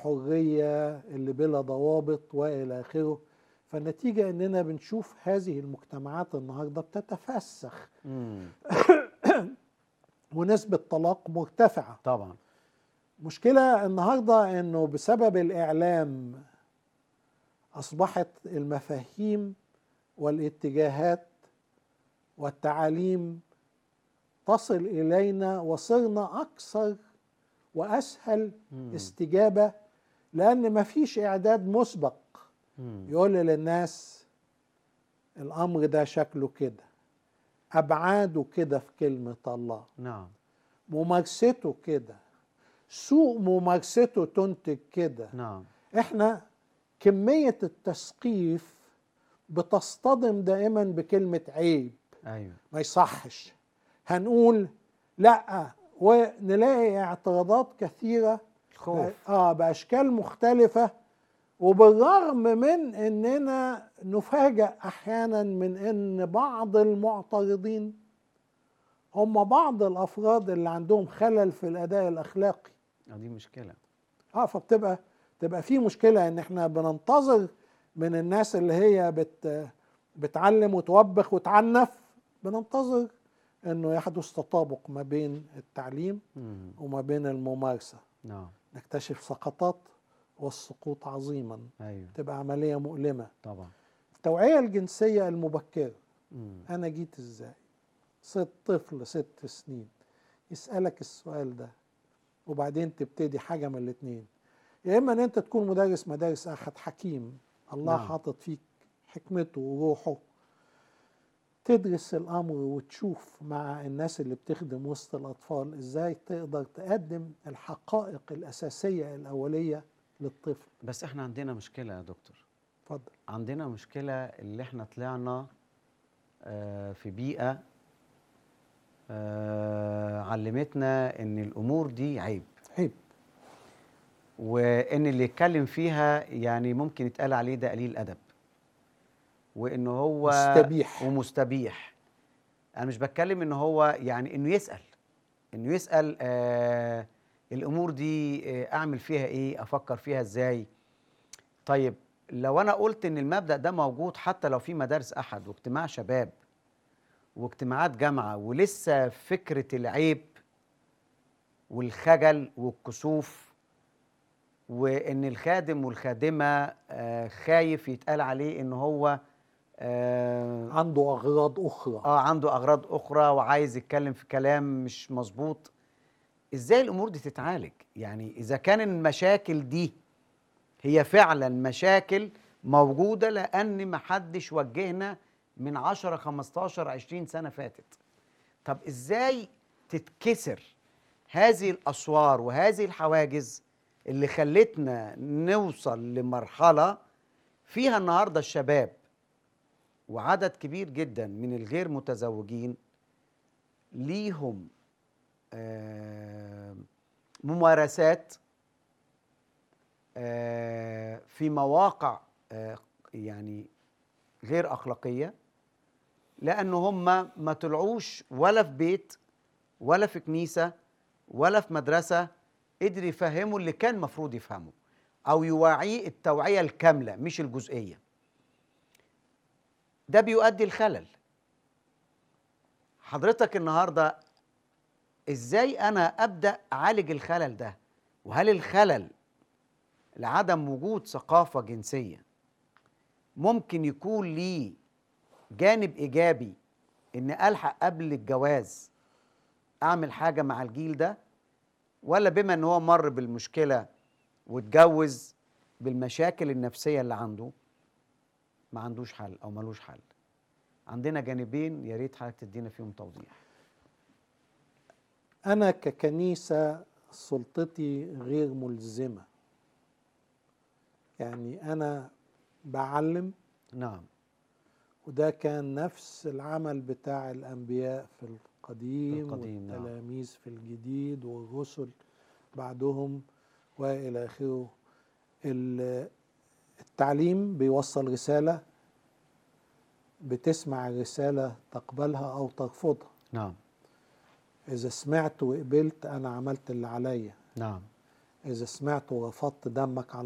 الحرية اللي بلا ضوابط وإلى آخره فالنتيجة إننا بنشوف هذه المجتمعات النهاردة بتتفسخ مم. ونسبة طلاق مرتفعة طبعا مشكلة النهاردة انه بسبب الاعلام اصبحت المفاهيم والاتجاهات والتعاليم تصل الينا وصرنا اكثر واسهل مم. استجابة لان مفيش اعداد مسبق مم. يقول للناس الامر ده شكله كده ابعاده كده في كلمة الله نعم ممارسته كده سوء ممارسته تنتج كده نعم احنا كمية التثقيف بتصطدم دائما بكلمة عيب ايوه ما يصحش هنقول لا ونلاقي اعتراضات كثيرة خوف اه باشكال مختلفة وبالرغم من اننا نفاجأ احيانا من ان بعض المعترضين هم بعض الافراد اللي عندهم خلل في الاداء الاخلاقي آه، دي مشكله اه فبتبقى تبقى في مشكله ان احنا بننتظر من الناس اللي هي بت بتعلم وتوبخ وتعنف بننتظر انه يحدث تطابق ما بين التعليم مم. وما بين الممارسه نعم نكتشف سقطات والسقوط عظيما ايوه تبقى عمليه مؤلمه طبعا التوعيه الجنسيه المبكره مم. انا جيت ازاي ست طفل ست سنين يسالك السؤال ده وبعدين تبتدي حاجه من الاتنين يا اما ان انت تكون مدرس مدارس احد حكيم الله نعم. حاطط فيك حكمته وروحه تدرس الامر وتشوف مع الناس اللي بتخدم وسط الاطفال ازاي تقدر تقدم الحقائق الاساسيه الاوليه للطفل بس احنا عندنا مشكله يا دكتور اتفضل عندنا مشكله اللي احنا طلعنا آه، في بيئه آه، علمتنا ان الامور دي عيب عيب وان اللي يتكلم فيها يعني ممكن يتقال عليه ده قليل ادب وان هو مستبيح. ومستبيح انا مش بتكلم ان هو يعني انه يسال انه يسال آه الامور دي آه اعمل فيها ايه افكر فيها ازاي طيب لو انا قلت ان المبدا ده موجود حتى لو في مدارس احد واجتماع شباب واجتماعات جامعه ولسه فكره العيب والخجل والكسوف وان الخادم والخادمه آه، خايف يتقال عليه ان هو آه، عنده اغراض اخرى اه عنده اغراض اخرى وعايز يتكلم في كلام مش مظبوط ازاي الامور دي تتعالج يعني اذا كان المشاكل دي هي فعلا مشاكل موجوده لان محدش وجهنا من 10 15 20 سنه فاتت طب ازاي تتكسر هذه الاسوار وهذه الحواجز اللي خلتنا نوصل لمرحله فيها النهارده الشباب وعدد كبير جدا من الغير متزوجين ليهم آه، ممارسات آه، في مواقع آه، يعني غير اخلاقيه لان هم ما طلعوش ولا في بيت ولا في كنيسه ولا في مدرسه قدر يفهموا اللي كان مفروض يفهمه او يوعيه التوعيه الكامله مش الجزئيه ده بيؤدي الخلل حضرتك النهارده ازاي انا ابدا اعالج الخلل ده وهل الخلل لعدم وجود ثقافه جنسيه ممكن يكون ليه جانب ايجابي ان الحق قبل الجواز اعمل حاجه مع الجيل ده ولا بما ان هو مر بالمشكله واتجوز بالمشاكل النفسيه اللي عنده ما عندوش حل او ملوش حل عندنا جانبين يا ريت حضرتك تدينا فيهم توضيح أنا ككنيسة سلطتي غير ملزمة يعني أنا بعلم نعم وده كان نفس العمل بتاع الأنبياء في القديم, القديم، نعم. والتلاميذ في الجديد والرسل بعدهم وإلى آخره ال- التعليم بيوصل رسالة بتسمع الرسالة تقبلها أو ترفضها نعم إذا سمعت وقبلت أنا عملت اللي عليا نعم اذا سمعت ورفضت دمك على